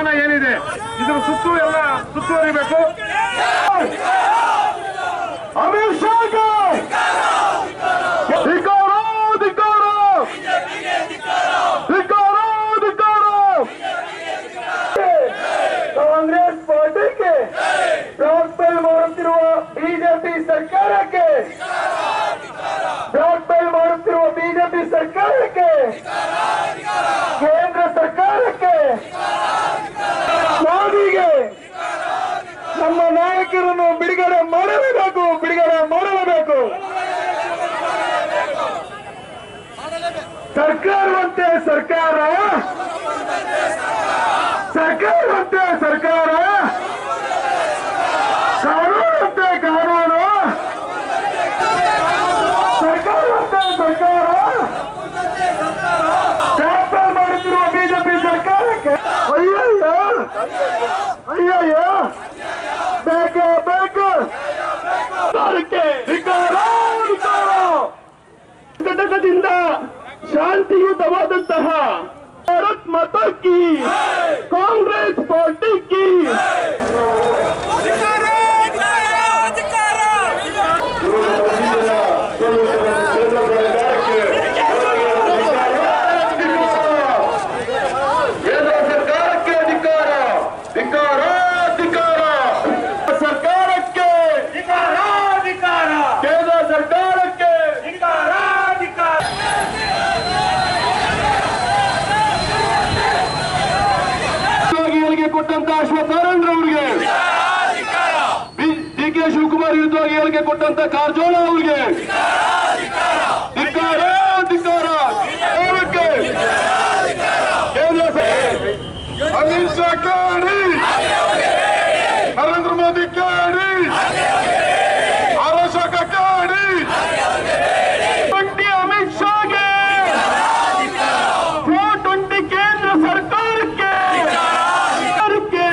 ವಾಹನ ಏನಿದೆ ಇದ್ರ ಸುತ್ತು ಎಲ್ಲ ಸುತ್ತುವರಿಬೇಕು ಅಮಿತ್ ಶಾಗೆ ಧಿಕ್ಕಾರ ಧಿಕ್ಕಾರ ಧಿಕ್ಕಾರ ಧಿಕ್ಕಾರ ಕಾಂಗ್ರೆಸ್ ಪಾರ್ಟಿಗೆ ಬ್ಲಾಕ್ ಮೇಲ್ ಮಾಡುತ್ತಿರುವ ಬಿಜೆಪಿ ಸರ್ಕಾರಕ್ಕೆ ಬ್ಲಾಕ್ ಮೇಲ್ ಮಾಡುತ್ತಿರುವ ಬಿಜೆಪಿ ಸರ್ಕಾರಕ್ಕೆ ಕೇಂದ್ರ ಸರ್ಕಾರಕ್ಕೆ ಮೋದಿಗೆ ನಮ್ಮ ನಾಯಕರನ್ನು ಬಿಡುಗಡೆ ಮಾಡಲೇಬೇಕು ಬಿಡುಗಡೆ ಮಾಡಲೇಬೇಕು ಸರ್ಕಾರವಂತೆ ಸರ್ಕಾರ ಸರ್ಕಾರವಂತೆ ಸರ್ಕಾರ ಕಾನೂನಂತೆ ಕಾನೂನು ಸರ್ಕಾರವಂತೆ ಸರ್ಕಾರ ಟ್ರಾನ್ಸ್ಫರ್ ಮಾಡುತ್ತಿರುವ ಬಿಜೆಪಿ ಸರ್ಕಾರಕ್ಕೆ ಅಯ್ಯಯ್ಯ ಅಯ್ಯಯ್ಯ ಬೇಕೇ ಬೇಕು ಸರ್ಕಾರಕ್ಕೆ ಧಿಕ್ಕಾರ, ಧಿಕ್ಕಾರ. ಘಟಕದಿಂದ ಶಾಂತಿಯುತವಾದಂತಹ ಭಾರತ್ ಮಾತಾ ಕಿ ಕಾಂಗ್ರೆಸ್ ಪಾರ್ಟಿ ಕಿ ಕೇಂದ್ರ ಸರ್ಕಾರಕ್ಕೆ ಅಧಿಕಾರ ಧಿಕ್ಕಾರ ಧಿಕ್ಕಾರ ಸರ್ಕಾರಕ್ಕೆ ಕೇಂದ್ರ ಸರ್ಕಾರಕ್ಕೆ ಉದ್ಯೋಗಿಗಳಿಗೆ ಕೊಟ್ಟಂತ ಅಶ್ವತ್ಥಾರಣ್ರ ಅವರಿಗೆ ಡಿ ಕೆ ಶಿವಕುಮಾರ್ ಉದ್ಯೋಗಿಗಳಿಗೆ ಕೊಟ್ಟಂತ ಕಾರಜೋಳ ಅವರಿಗೆ ಧಿಕ್ಕಾರ ಧಿಕ್ಕಾರ ಸರ್ಕಾರಕ್ಕೆ ಕೇಂದ್ರ ಸ- ಅಮಿತ್ ಶಾ ಕೇಳಿ ನರೇಂದ್ರ ಮೋದಿ ಕೇಳಿ ಅವಶ್ಯಕ ಕೇಳಿ ಟ್ವೆಂಟಿ ಅಮಿತ್ ಶಾಗೆ ಫೋರ್ ಟ್ವೆಂಟಿ ಕೇಂದ್ರ ಸರ್ಕಾರಕ್ಕೆ ಸರ್ಕಾರಕ್ಕೆ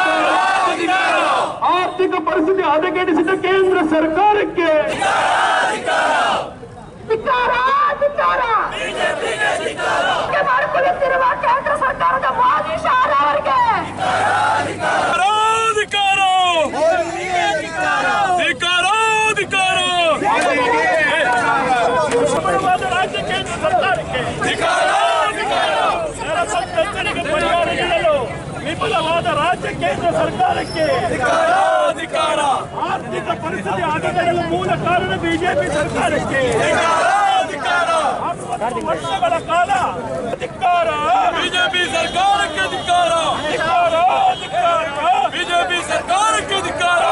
ಆರ್ಥಿಕ ಪರಿಸ್ಥಿತಿ ಹದಗೆಡಿಸಿದ ಕೇಂದ್ರ ಸರ್ಕಾರಕ್ಕೆ ಧಿಕ್ಕಾರ ಧಿಕ್ಕಾರ ಮಾಡಿಕೊಳ್ಳುತ್ತಿರುವ ಕೇಂದ್ರ ಸರ್ಕಾರದ ಮೋದಿ ಶಾಲೆ ಅವರಿಗೆ ರಾಜ್ಯ ಕೇಂದ್ರ ಸರ್ಕಾರಕ್ಕೆ ನೆಲ ಸಂತ್ರಸ್ತರಿಗೆ ಪರಿಹಾರ ನೀಡಲು ವಿಫಲವಾದ ರಾಜ್ಯ ಕೇಂದ್ರ ಸರ್ಕಾರಕ್ಕೆ ಆರ್ಥಿಕ ಪರಿಸ್ಥಿತಿ ಹದಗೆಡಲು ಮೂಲ ಕಾರಣ ಬಿಜೆಪಿ ಸರ್ಕಾರಕ್ಕೆ ಅರವತ್ತು ವರ್ಷಗಳ ಕಾಲ ಧಿಕ್ಕಾರ ಬಿಜೆಪಿ ಸರ್ಕಾರಕ್ಕೆ ಧಿಕ್ಕಾರ ಧಿಕ್ಕಾರ ಧಿಕ್ಕಾರ ಬಿಜೆಪಿ ಸರ್ಕಾರಕ್ಕೆ ಧಿಕ್ಕಾರ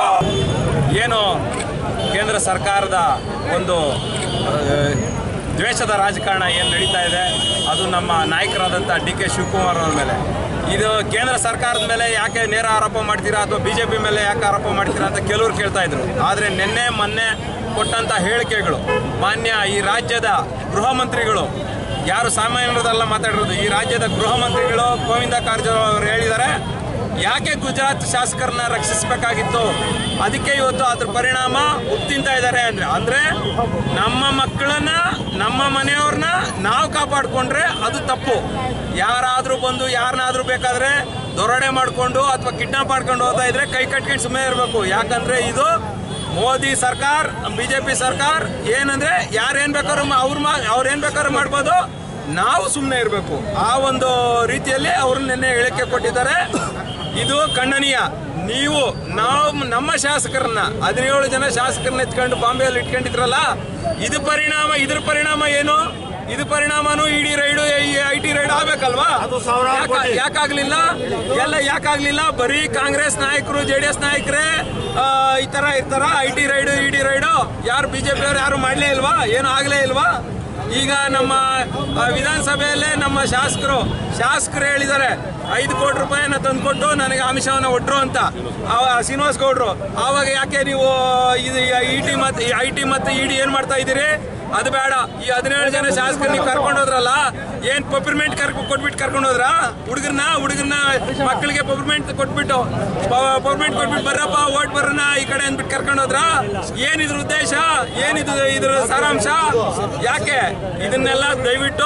ಏನು ಕೇಂದ್ರ ಸರ್ಕಾರದ ಒಂದು ಆ, ದ್ವೇಷದ ರಾಜಕಾರಣ ಏನು ನಡೀತಾ ಇದೆ ಅದು ನಮ್ಮ ನಾಯಕರಾದಂಥ ಡಿ ಕೆ ಶಿವಕುಮಾರ್ ಅವ್ರ ಮೇಲೆ ಇದು ಕೇಂದ್ರ ಸರ್ಕಾರದ ಮೇಲೆ ಯಾಕೆ ನೇರ ಆರೋಪ ಮಾಡ್ತೀರಾ ಅಥವಾ ಬಿ ಜೆ ಪಿ ಮೇಲೆ ಯಾಕೆ ಆರೋಪ ಮಾಡ್ತೀರಾ ಅಂತ ಕೆಲವರು ಕೇಳ್ತಾ ಇದ್ರು ಆದರೆ ನಿನ್ನೆ ಮೊನ್ನೆ ಕೊಟ್ಟಂಥ ಹೇಳಿಕೆಗಳು ಮಾನ್ಯ ಈ ರಾಜ್ಯದ ಗೃಹ ಮಂತ್ರಿಗಳು ಯಾರು ಸಾಮಾನ್ಯರದಲ್ಲ ಮಾತಾಡಿರೋದು ಈ ರಾಜ್ಯದ ಗೃಹ ಮಂತ್ರಿಗಳು ಗೋವಿಂದ ಕಾರಜೋಳ ಅವರು ಹೇಳಿದ್ದಾರೆ ಯಾಕೆ ಗುಜರಾತ್ ಶಾಸಕರನ್ನ ರಕ್ಷಿಸಬೇಕಾಗಿತ್ತು ಅದಕ್ಕೆ ಇವತ್ತು ಅದ್ರ ಪರಿಣಾಮ ಉಪ್ತಿಂತಾ ಇದ್ದಾರೆ ಅಂದ್ರೆ ಅಂದ್ರೆ ನಮ್ಮ ಮಕ್ಕಳನ್ನ ನಮ್ಮ ಮನೆಯವ್ರನ್ನ ನಾವು ಕಾಪಾಡ್ಕೊಂಡ್ರೆ ಅದು ತಪ್ಪು ಯಾರಾದ್ರೂ ಬಂದು ಯಾರನ್ನಾದ್ರೂ ಬೇಕಾದ್ರೆ ದೊರಡೆ ಮಾಡ್ಕೊಂಡು ಅಥವಾ ಕಿಡ್ನಾಪ್ ಮಾಡ್ಕೊಂಡು ಹೋಗ್ತಾ ಇದ್ರೆ ಕೈ ಕಟ್ಕೊಂಡು ಸುಮ್ಮನೆ ಇರಬೇಕು ಯಾಕಂದ್ರೆ ಇದು ಮೋದಿ ಸರ್ಕಾರ ಬಿಜೆಪಿ ಸರ್ಕಾರ ಏನಂದ್ರೆ ಯಾರೇನ್ ಬೇಕಾದ್ರೂ ಮಾ- ಅವ್ರ ಮಾ ಅವ್ರೇನ್ ಬೇಕಾದ್ರೂ ಮಾಡ್ಬೋದು ನಾವು ಸುಮ್ಮನೆ ಇರಬೇಕು ಆ ಒಂದು ರೀತಿಯಲ್ಲಿ ಅವರು ನಿನ್ನೆ ಹೇಳಿಕೆ ಕೊಟ್ಟಿದ್ದಾರೆ ಇದು ಖಂಡನೀಯ ನೀವು ನಾವು ನಮ್ಮ ಶಾಸಕರನ್ನ ಹದಿನೇಳು ಜನ ಶಾಸಕರನ್ನ ಎತ್ಕೊಂಡು ಬಾಂಬೆಯಲ್ಲಿ ಇಟ್ಕೊಂಡಿದ್ರಲ್ಲ ಇದು ಪರಿಣಾಮ ಇದ್ರ ಪರಿಣಾಮ ಏನು ಇದು ಪರಿಣಾಮನು ED raid I T raid ಆಗ್ಬೇಕಲ್ವಾ ಯಾಕ- ಯಾಕಾಗ್ಲಿಲ್ಲ ಎಲ್ಲ ಯಾಕಾಗ್ಲಿಲ್ಲ ಬರೀ ಕಾಂಗ್ರೆಸ್ ನಾಯಕರು ಜೆ ಡಿ ಎಸ್ ನಾಯಕರೇ ಆ, ಈ ತರ ಇರ್ತಾರ I T raid ED raid ಯಾರು ಬಿಜೆಪಿ ಅವ್ರು ಯಾರು ಮಾಡ್ಲೇ ಇಲ್ವಾ ಏನು ಆಗ್ಲೇ ಇಲ್ವಾ ಈಗ ನಮ್ಮ ಆ, ವಿಧಾನಸಭೆಯಲ್ಲೇ ನಮ್ಮ ಶಾಸಕರು ಶಾಸಕರು ಹೇಳಿದ್ದಾರೆ ಐದು ಕೋಟಿ ರೂಪಾಯಿನ ತಂದುಕೊಟ್ಟು ನನಗೆ ಆಮಿಷವನ್ನ ಒಟ್ರು ಅಂತ ಅವ- ಶ್ರೀನಿವಾಸ್ ಗೌಡ್ರು ಆವಾಗ ಯಾಕೆ ನೀವು ಇದು ಇ ಟಿ ಮತ್ತು ಐ ಟಿ ಮತ್ತು ಇ ಡಿ ಏನು ಮಾಡ್ತಾ ಇದ್ದೀರಿ ಅದು ಬೇಡ ಈ ಹದಿನೇಳು ಜನ ಶಾಸಕರು ನೀವು ಕರ್ಕೊಂಡು ಹೋದ್ರಲ್ಲ ಏನ್ ಪರ್ಮಿಟ್ ಕರ್ಕೊ ಕೊಟ್ಬಿಟ್ಟು ಕರ್ಕೊಂಡು ಹೋದ್ರ ಹುಡುಗರ್ನ ಹುಡುಗರ್ನ ಮಕ್ಕಳಿಗೆ ಪರ್ಮಿಟ್ ಕೊಟ್ಬಿಟ್ಟು ಪರ್ಮಿಟ್ ಕೊಟ್ಬಿಟ್ಟು ಬರ್ರಪ್ಪ ಓಟ್ ಬರೋಣ ಈ ಕಡೆ ಅಂದ್ಬಿಟ್ಟು ಕರ್ಕೊಂಡು ಹೋದ್ರ ಏನ್ ಇದ್ರ ಉದ್ದೇಶ ಏನಿದು ಇದ್ರ ಸಾರಾಂಶ ಯಾಕೆ ಇದನ್ನೆಲ್ಲ ದಯವಿಟ್ಟು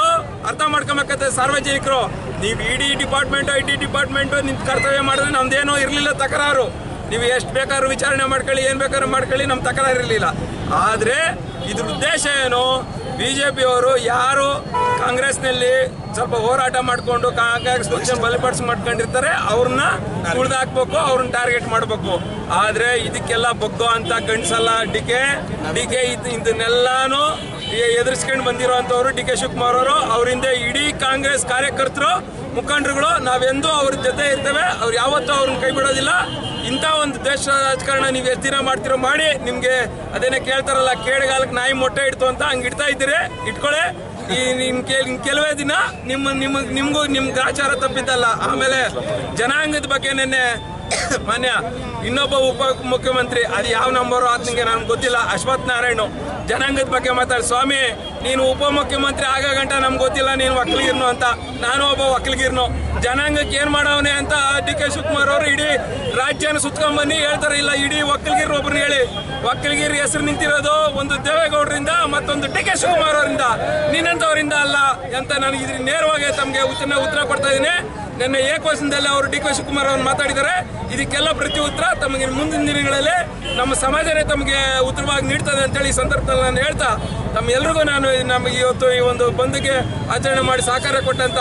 ಅರ್ಥ ಮಾಡ್ಕೊಬೇಕತ್ತೆ ಸಾರ್ವಜನಿಕರು ನೀವು ED department I T department ನಿಮ್ ಕರ್ತವ್ಯ ಮಾಡಿದ್ರೆ ನಮ್ದೇನೋ ಇರಲಿಲ್ಲ ತಕರಾರು ನೀವು ಎಷ್ಟು ಬೇಕಾದ್ರೂ ವಿಚಾರಣೆ ಮಾಡ್ಕೊಳ್ಳಿ ಏನು ಬೇಕಾದ್ರೂ ಮಾಡ್ಕೊಳ್ಳಿ ನಮ್ಮ ತಕರಾರು ಇರಲಿಲ್ಲ ಆದರೆ ಇದ್ರ ಉದ್ದೇಶ ಏನು ಬಿ ಜೆ ಪಿಯವರು ಯಾರು ಕಾಂಗ್ರೆಸ್ನಲ್ಲಿ ಸ್ವಲ್ಪ ಹೋರಾಟ ಮಾಡಿಕೊಂಡು ಕಾಂಗ್ರೆಸ್ ಪಕ್ಷ ಬಲಿಪಡಿಸಿ ಮಾಡ್ಕೊಂಡಿರ್ತಾರೆ ಅವ್ರನ್ನ ತುಳಿದಾಕ್ಬೇಕು ಅವ್ರನ್ನ ಟಾರ್ಗೆಟ್ ಮಾಡಬೇಕು ಆದರೆ ಇದಕ್ಕೆಲ್ಲ ಬಗ್ಗೋ ಅಂತ ಗಂಡ್ಸಲ್ಲ ಡಿ ಕೆ ಡಿ ಕೆ ಇದನ್ನೆಲ್ಲಾನು ಎದುರಿಸ್ಕೊಂಡು ಬಂದಿರೋಂಥವ್ರು ಡಿ ಕೆ ಶಿವಕುಮಾರ್ ಅವರು ಅವರಿಂದ ಇಡೀ ಕಾಂಗ್ರೆಸ್ ಕಾರ್ಯಕರ್ತರು ಮುಖಂಡರುಗಳು ನಾವೆಂದೂ ಅವ್ರ ಜೊತೆ ಇರ್ತೇವೆ ಅವ್ರು ಯಾವತ್ತೂ ಅವ್ರನ್ನ ಕೈ ಬಿಡೋದಿಲ್ಲ ಇಂಥ ಒಂದು ದೇಶ ರಾಜಕಾರಣ ನೀವು ಎಷ್ಟು ದಿನ ಮಾಡ್ತಿರೋ ಮಾಡಿ ನಿಮಗೆ ಅದೇನೇ ಕೇಳ್ತಾರಲ್ಲ ಕೇಳಿಗಾಲಕ್ಕೆ ನಾಯಿ ಮೊಟ್ಟೆ ಇಡ್ತು ಅಂತ ಹಂಗೆ ಇಡ್ತಾ ಇದ್ದೀರಿ ಇಟ್ಕೊಳ್ಳಿ ಈ ನಿಮ್ ಕೆಲ್ ಕೆಲವೇ ದಿನ ನಿಮ್ಮ ನಿಮ್ಮ ನಿಮಗೂ ನಿಮ್ ಗ್ರಾಚಾರ ತಪ್ಪಿದ್ದಲ್ಲ ಆಮೇಲೆ ಜನಾಂಗದ ಬಗ್ಗೆ ನಿನ್ನೆ ಮಾನ್ಯ ಇನ್ನೊಬ್ಬ ಉಪ ಮುಖ್ಯಮಂತ್ರಿ ಅದು ಯಾವ ನಂಬರು ಅದು ನಿಮಗೆ ನನಗೆ ಗೊತ್ತಿಲ್ಲ ಅಶ್ವಥ್ ನಾರಾಯಣ್ ಜನಾಂಗದ ಬಗ್ಗೆ ಮಾತಾಡಿ ಸ್ವಾಮಿ ನೀನು ಉಪ ಮುಖ್ಯಮಂತ್ರಿ ಆಗ ಗಂಟ ನಮ್ಗೆ ಗೊತ್ತಿಲ್ಲ ನೀನು ಒಕ್ಕಲಿಗಿರ್ನು ಅಂತ ನಾನು ಒಬ್ಬ ಒಕ್ಕಲಿಗಿರ್ನು ಜನಾಂಗಕ್ಕೆ ಏನ್ ಮಾಡವನೆ ಅಂತ ಡಿ ಕೆ ಶಿವಕುಮಾರ್ ಅವರು ಇಡೀ ರಾಜ್ಯನ ಸುತ್ಕೊಂಡ್ ಬನ್ನಿ ಹೇಳ್ತಾರೆ ಇಲ್ಲ ಇಡೀ ಒಕ್ಕಲಿಗಿರ್ ಒಬ್ರು ಹೇಳಿ ಒಕ್ಕಲಿಗಿರ್ ಹೆಸರು ನಿಂತಿರೋದು ಒಂದು ದೇವೇಗೌಡರಿಂದ ಮತ್ತೊಂದು ಡಿ ಕೆ ಶಿವಕುಮಾರ್ ಅವರಿಂದ ನೀನಂತವರಿಂದ ಅಲ್ಲ ಅಂತ ನಾನು ಇದ್ರ ನೇರವಾಗಿ ತಮಗೆ ಉತ್ತರ ಉತ್ತರ ಕೊಡ್ತಾ ಇದ್ದೀನಿ ನಿನ್ನೆ ಏಕವಚನದಲ್ಲಿ ಅವರು ಡಿ ಕೆ ಶಿವಕುಮಾರ್ ಅವರು ಮಾತಾಡಿದ್ದಾರೆ ಇದಕ್ಕೆಲ್ಲ ಪ್ರತಿ ಉತ್ತರ ತಮಗೆ ಮುಂದಿನ ದಿನಗಳಲ್ಲಿ ನಮ್ಮ ಸಮಾಜನೇ ತಮಗೆ ಉತ್ತರವಾಗಿ ನೀಡ್ತದೆ ಅಂತೇಳಿ ಈ ಸಂದರ್ಭದಲ್ಲಿ ನಾನು ಹೇಳ್ತಾ ತಮ್ಮ ಎಲ್ರಿಗೂ ನಾನು ನಮಗೆ ಇವತ್ತು ಈ ಒಂದು ಬಂದ್ಗೆ ಆಚರಣೆ ಮಾಡಿ ಸಹಕಾರ ಕೊಟ್ಟಂತ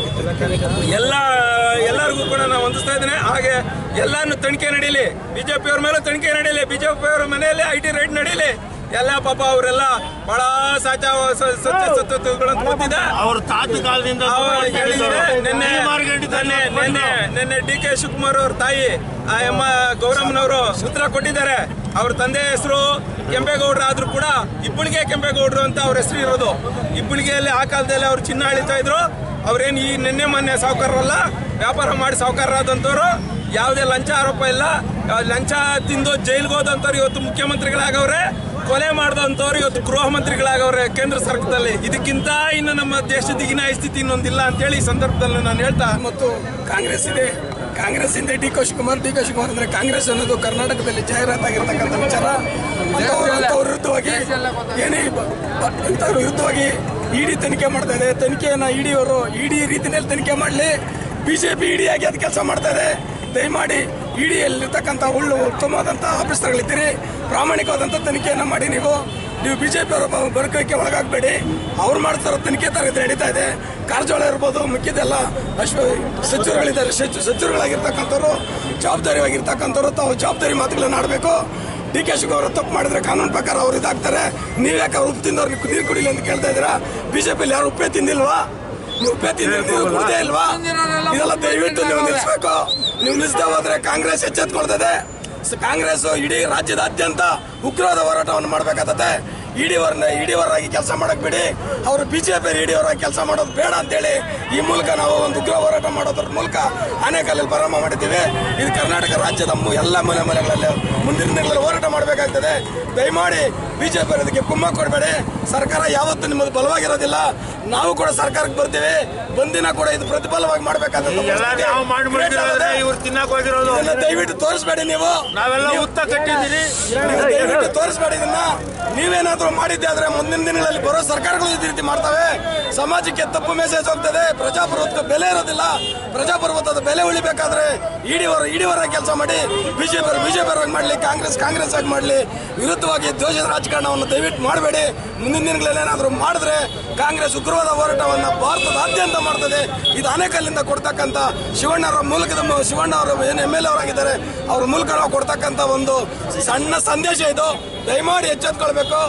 ಎಲ್ಲ ಎಲ್ಲರಿಗೂ ಕೂಡ ನಾನು ಹೊಂದಿಸ್ತಾ ಇದ್ದೇನೆ ಹಾಗೆ ಎಲ್ಲಾನು ತನಿಖೆ ನಡೀಲಿ ಬಿಜೆಪಿ ಅವ್ರ ಮೇಲೂ ತನಿಖೆ ನಡೀಲಿ ಬಿಜೆಪಿ ಅವರ ಮನೆಯಲ್ಲಿ ಐ ಟಿ ರೈಡ್ ನಡೀಲಿ ಎಲ್ಲ ಪಾಪ ಅವರೆಲ್ಲ ಬಹಳ ಸಾಚ ಸತ್ಯ ಸತ್ಯಗಳನ್ನು ಗೊತ್ತಿದೆ ಅವ್ರ ತಾತ ಕಾಲದಿಂದ ಅವ್ರು ಹೇಳಿದ್ರೆ ನಿನ್ನೆ ಮಾರ್ಗಂಡಿದ್ದಾರೆ. ನಿನ್ನೆ ನಿನ್ನೆ ನಿನ್ನೆ ಡಿ ಕೆ ಶಿವಕುಮಾರ್ ಅವ್ರ ತಾಯಿ ಆ ಎಮ್ಮ ಗೌರಮ್ಮನವರು ಉತ್ತರ ಕೊಟ್ಟಿದ್ದಾರೆ ಅವ್ರ ತಂದೆ ಹೆಸರು ಕೆಂಪೇಗೌಡರು ಆದ್ರೂ ಕೂಡ ಇಬ್ಬಳಿಗೆ ಕೆಂಪೇಗೌಡರು ಅಂತ ಅವ್ರ ಹೆಸರು ಇರೋದು ಇಬ್ಬಳಿಗೆಯಲ್ಲಿ ಆ ಕಾಲದಲ್ಲಿ ಅವ್ರು ಚಿನ್ನ ಅಳಿತಾ ಇದ್ರು ಅವ್ರೇನು ಈ ನಿನ್ನೆ ಮೊನ್ನೆ ಸಾವುಕಾರರಲ್ಲ ವ್ಯಾಪಾರ ಮಾಡಿ ಸಾವುಕಾರರಾದಂಥವ್ರು ಯಾವುದೇ ಲಂಚ ಆರೋಪ ಇಲ್ಲ ಆ, ಲಂಚ ತಿಂದು ಜೈಲ್ಗೆ ಹೋದಂಥವ್ರು ಇವತ್ತು ಮುಖ್ಯಮಂತ್ರಿಗಳಾಗವ್ರೆ ಕೊಲೆ ಮಾಡಿದಂಥವ್ರು ಇವತ್ತು ಗೃಹ ಮಂತ್ರಿಗಳಾಗವ್ರೆ ಕೇಂದ್ರ ಸರ್ಕಾರದಲ್ಲಿ ಇದಕ್ಕಿಂತ ಇನ್ನು ನಮ್ಮ ದೇಶದ ಈಗಿನ ಸ್ಥಿತಿ ಇನ್ನೊಂದಿಲ್ಲ ಅಂತೇಳಿ ಈ ಸಂದರ್ಭದಲ್ಲಿ ನಾನು ಹೇಳ್ತಾ ಮತ್ತು ಕಾಂಗ್ರೆಸ್ ಇದೆ ಕಾಂಗ್ರೆಸ್ ಇಂದ D K Shivakumar D K Shivakumar ಅಂದ್ರೆ ಕಾಂಗ್ರೆಸ್ ಅನ್ನೋದು ಕರ್ನಾಟಕದಲ್ಲಿ ಜಾಹೀರಾತಾಗಿರ್ತಕ್ಕಂಥ ವಿಚಾರ ಅಂಥವ್ರ ಅಂಥವ್ರ ವಿರುದ್ಧವಾಗಿ ಏನೇ ಬ- ಬ- ಅಂಥವ್ರ ವಿರುದ್ಧವಾಗಿ ಇಡಿ ತನಿಖೆ ಮಾಡ್ತಾ ಇದೆ ತನಿಖೆಯನ್ನ ಇಡಿ ಅವರು ಇಡಿ ರೀತಿಯಲ್ಲಿ ತನಿಖೆ ಮಾಡಲಿ ಬಿಜೆಪಿ ಇಡಿ ಆಗಿ ಅದು ಕೆಲಸ ಮಾಡ್ತಾ ಇದೆ ದಯಮಾಡಿ ಇಡಿಯಲ್ಲಿರ್ತಕ್ಕಂಥ ಉಳ್ಳು ಉತ್ತಮವಾದಂಥ ಆಫೀಸರ್ಗಳಿದ್ದೀರಿ ಪ್ರಾಮಾಣಿಕವಾದಂಥ ತನಿಖೆಯನ್ನು ಮಾಡಿ ನೀವು ನೀವು ಬಿಜೆಪಿ ಅವರ ಬರ್ಕಕ್ಕೆ ಒಳಗಾಗಬೇಡಿ ಅವ್ರು ಮಾಡ್ತಾರೋ ತನಿಖೆ ತರಗತಿ ನಡೀತಾ ಇದೆ ಕಾರಜೋಳ ಇರ್ಬೋದು ಮಿಕ್ಕಿದೆಲ್ಲ ಅಶ್ವ ಸಚಿವರುಗಳಿದ್ದಾರೆ ಸಚಿವ ಸಚಿವರುಗಳಾಗಿರ್ತಕ್ಕಂಥವ್ರು ಜವಾಬ್ದಾರಿಯಾಗಿರ್ತಕ್ಕಂಥವ್ರು ತಾವು ಜವಾಬ್ದಾರಿ ಮಾತುಗಳನ್ನ ಆಡಬೇಕು ಡಿ ಕೆ ಶಿವಕುಮಾರ್ ತಪ್ಪು ಮಾಡಿದ್ರೆ ಕಾನೂನು ಪ್ರಕಾರ ಅವ್ರು ಇದಾಗ್ತಾರೆ ನೀವ್ಯಾಕೆ ಅವ್ರು ಉಪ್ಪು ತಿಂದವ್ರು ನೀವು ನೀರು ಕುಡಿಲಿ ಅಂತ ಕೇಳ್ತಾ ಇದ್ದೀರಾ ಬಿಜೆಪಿಯಲ್ಲಿ ಯಾರು ಉಪ್ಪೇ ತಿಂದಿಲ್ವಾ ನೀವು ಉಪ್ಪೇ ತಿಂದಿಲ್ಲ ನೀವು ಕುಡ್ದೇ ಇಲ್ವಾ ಇದೆಲ್ಲ ದಯವಿಟ್ಟು ನೀವು ನಿಲ್ಲಿಸ್ಬೇಕು ನೀವು ನಿಲ್ಲಿಸದೆ ಹೋದ್ರೆ ಕಾಂಗ್ರೆಸ್ ಎಚ್ಚೆತ್ಕೊಳ್ತದೆ ಸ- ಕಾಂಗ್ರೆಸ್ ಇಡೀ ರಾಜ್ಯದಾದ್ಯಂತ ಉಗ್ರವಾದ ಹೋರಾಟವನ್ನು ಮಾಡಬೇಕಾಗತ್ತೆ ಇಡಿವರ್ನ ಇಡಿವರಾಗಿ ಕೆಲಸ ಮಾಡಕ್ ಬಿಡಿ ಅವರು ಬಿಜೆಪಿ ಇಡಿವರಾಗಿ ಕೆಲಸ ಮಾಡೋದು ಬೇಡ ಅಂತೇಳಿ ಈ ಮೂಲಕ ನಾವು ಒಂದು ಉಗ್ರ ಹೋರಾಟ ಮಾಡೋದ್ರ ಮೂಲಕ ಆನೇಕಲ್ಲಲ್ಲಿ ಪ್ರಾರಂಭ ಮಾಡಿದ್ದೀವಿ ಇದು ಕರ್ನಾಟಕ ರಾಜ್ಯದ ಮು- ಎಲ್ಲ ಮನೆ ಮನೆಗಳಲ್ಲಿ ಮುಂದಿನ ದಿನಗಳಲ್ಲಿ ಹೋರಾಟ ಮಾಡಬೇಕಾಗ್ತದೆ ದಯಮಾಡಿ ಬಿಜೆಪಿ ಅದಕ್ಕೆ ಕುಮ್ಮ ಕೊಡಬೇಡಿ ಸರ್ಕಾರ ಯಾವತ್ತೂ ನಿಮ್ಮದು ಬಲವಾಗಿರೋದಿಲ್ಲ ನಾವು ಕೂಡ ಸರ್ಕಾರಕ್ಕೆ ಬರ್ತೀವಿ ಬಂದಿನ ಕೂಡ ಇದು ಪ್ರತಿಫಲವಾಗಿ ಎಲ್ಲ ನಾವು ಮಾಡಿ ಮಾಡಿರೋದ್ರೆ ಇವ್ರು ತಿನ್ನಕ್ ಹೋಗಿರೋದು ಇದನ್ನ ದಯವಿಟ್ಟು ತೋರಿಸ್ಬೇಡಿ ನೀವು ನಾವೆಲ್ಲ ನೀವು- ಉತ್ತ ಕಟ್ಟಿದ್ದೀರಿ ನೀವು ದಯವಿಟ್ಟು ತೋರಿಸ್ಬೇಡಿ ಇದನ್ನ ನೀವೇನಾದ್ರೂ ಮಾಡಿದ್ದೆ ಆದ್ರೆ ಮುಂದಿನ ದಿನಗಳಲ್ಲಿ ಬರೋ ಸರ್ಕಾರಗಳು ಇದೇ ರೀತಿ ಮಾಡ್ತವೆ ಸಮಾಜಕ್ಕೆ ತಪ್ಪು ಮೆಸೇಜ್ ಹೋಗ್ತದೆ ಪ್ರಜಾಪ್ರಭುತ್ವ ಬೆಲೆ ಇರೋದಿಲ್ಲ ಪ್ರಜಾಪ್ರಭುತ್ವದ ಬೆಲೆ ಉಳಿಬೇಕಾದ್ರೆ ಇಡಿವರ ಇಡಿವರ ಕೆಲಸ ಮಾಡಿ ಬಿಜೆಪಿ ಬಿಜೆಪಿ ಆಗಿ ಮಾಡಲಿ ಕಾಂಗ್ರೆಸ್ ಕಾಂಗ್ರೆಸ್ ಆಗಿ ಮಾಡಲಿ ವಿರುದ್ಧವಾಗಿ ದ್ವೇಷದ ರಾಜಕಾರಣವನ್ನು ದಯವಿಟ್ಟು ಮಾಡಬೇಡಿ ಮುಂದಿನ ದಿನಗಳಲ್ಲಿ ಏನಾದರೂ ಮಾಡಿದ್ರೆ ಕಾಂಗ್ರೆಸ್ ಉಗ್ರವಾದ ಹೋರಾಟವನ್ನು ಭಾರತದಾದ್ಯಂತ ಮಾಡ್ತದೆ ಇದು ಆನೇಕಲ್ಲಿಂದ ಕೊಡ್ತಕ್ಕಂಥ ಶಿವಣ್ಣವರ ಮೂಲಕದ ಮು- ಶಿವಣ್ಣ ಅವರು ಏನು ಎಮ್ ಎಲ್ ಅವರಾಗಿದ್ದಾರೆ ಅವ್ರ ಮೂಲಕ ನಾವು ಕೊಡ್ತಕ್ಕಂಥ ಒಂದು ಸಣ್ಣ ಸಂದೇಶ ಇದು ದಯಮಾಡಿ ಎಚ್ಚೆತ್ಕೊಳ್ಬೇಕು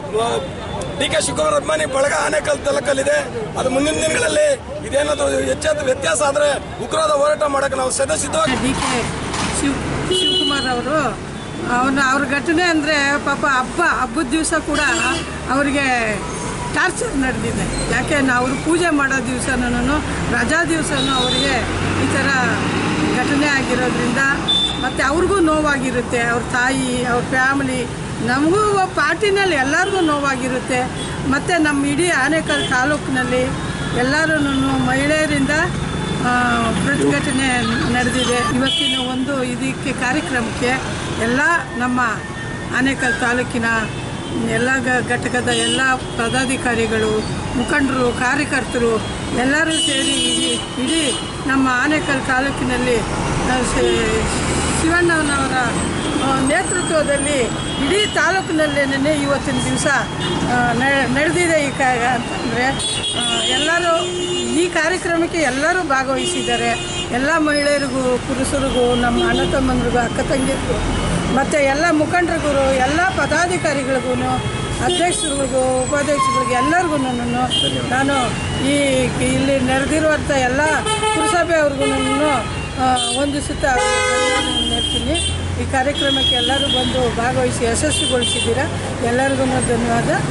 ಡಿ ಕೆ ಶಿವಕುಮಾರ್ ಅಭಿಮಾನಿ ಬಳಗ ಆನೇಕಲ್ ತಾಲೂಕಲ್ಲಿದೆ ಅದು ಮುಂದಿನ ದಿನಗಳಲ್ಲಿ ಇದೇನಾದ್ರು ಎಚ್ಚೆತ್ತ ವ್ಯತ್ಯಾಸ ಆದರೆ ಉಗ್ರವಾದ ಹೋರಾಟ ಮಾಡಕ್ಕೆ ನಾವು ಸದಸ್ಯವಾಗಿ ಡಿ ಕೆ ಶಿವ್ ಶಿವಕುಮಾರ್ ಅವರು ಅವನ ಅವ್ರ ಘಟನೆ ಅಂದರೆ ಪಾಪ ಹಬ್ಬ ಹಬ್ಬದ ದಿವಸ ಕೂಡ ಅವರಿಗೆ ಟಾರ್ಚರ್ ನಡೆದಿದೆ ಯಾಕೆ ನಾವು ಅವರು ಪೂಜೆ ಮಾಡೋ ದಿವಸನೂ ರಜಾ ದಿವಸನೂ ಅವರಿಗೆ ಈ ಥರ ಘಟನೆ ಆಗಿರೋದ್ರಿಂದ ಮತ್ತು ಅವ್ರಿಗೂ ನೋವಾಗಿರುತ್ತೆ ಅವ್ರ ತಾಯಿ ಅವ್ರ ಫ್ಯಾಮಿಲಿ ನಮಗೂ ಪಾರ್ಟಿನಲ್ಲಿ ಎಲ್ಲರಿಗೂ ನೋವಾಗಿರುತ್ತೆ ಮತ್ತು ನಮ್ಮ ಇಡೀ ಆನೇಕಲ್ ತಾಲೂಕಿನಲ್ಲಿ ಎಲ್ಲರೂ ಮಹಿಳೆಯರಿಂದ ಆ, ಪ್ರತಿಭಟನೆ ನಡೆದಿದೆ ಇವತ್ತಿನ ಒಂದು ಇದಕ್ಕೆ ಕಾರ್ಯಕ್ರಮಕ್ಕೆ ಎಲ್ಲ ನಮ್ಮ ಆನೇಕಲ್ ತಾಲೂಕಿನ ಎಲ್ಲ ಗ- ಘಟಕದ ಎಲ್ಲ ಪದಾಧಿಕಾರಿಗಳು ಮುಖಂಡರು ಕಾರ್ಯಕರ್ತರು ಎಲ್ಲರೂ ಸೇರಿ ಇಡೀ ಇಡೀ ನಮ್ಮ ಆನೇಕಲ್ ತಾಲೂಕಿನಲ್ಲಿ ಆ, ಶ- ಶಿವಣ್ಣನವರ ಆ, ನೇತೃತ್ವದಲ್ಲಿ ಇಡೀ ತಾಲೂಕಿನಲ್ಲೇನೆ ಇವತ್ತಿನ ದಿವಸ ನಡೆದಿದೆ ಈ ಕ ಅಂತಂದರೆ ಎಲ್ಲರೂ ಈ ಕಾರ್ಯಕ್ರಮಕ್ಕೆ ಎಲ್ಲರೂ ಭಾಗವಹಿಸಿದ್ದಾರೆ ಎಲ್ಲ ಮಹಿಳೆಯರಿಗೂ ಪುರುಷರಿಗೂ ನಮ್ಮ ಅಣ್ಣ ತಮ್ಮಂದ್ರಿಗೂ ಅಕ್ಕ ತಂಗಿರಿಗೂ ಮತ್ತು ಎಲ್ಲ ಮುಖಂಡರಿಗೂ ಎಲ್ಲ ಪದಾಧಿಕಾರಿಗಳಿಗೂ ಅಧ್ಯಕ್ಷರಿಗೂ ಉಪಾಧ್ಯಕ್ಷರಿಗೂ ಎಲ್ಲರಿಗೂ ನಾನು ಈ ಇಲ್ಲಿ ನೆರೆದಿರುವಂಥ ಎಲ್ಲ ಪುರಸಭೆ ಅವ್ರಿಗೂ ಒಂದು ಸುತ್ತ ಹೇಳ್ತೀನಿ ಈ ಕಾರ್ಯಕ್ರಮಕ್ಕೆ ಎಲ್ಲರೂ ಬಂದು ಭಾಗವಹಿಸಿ ಯಶಸ್ವಿಗೊಳಿಸಿದ್ದೀರಾ ಎಲ್ಲರಿಗೂ ಧನ್ಯವಾದ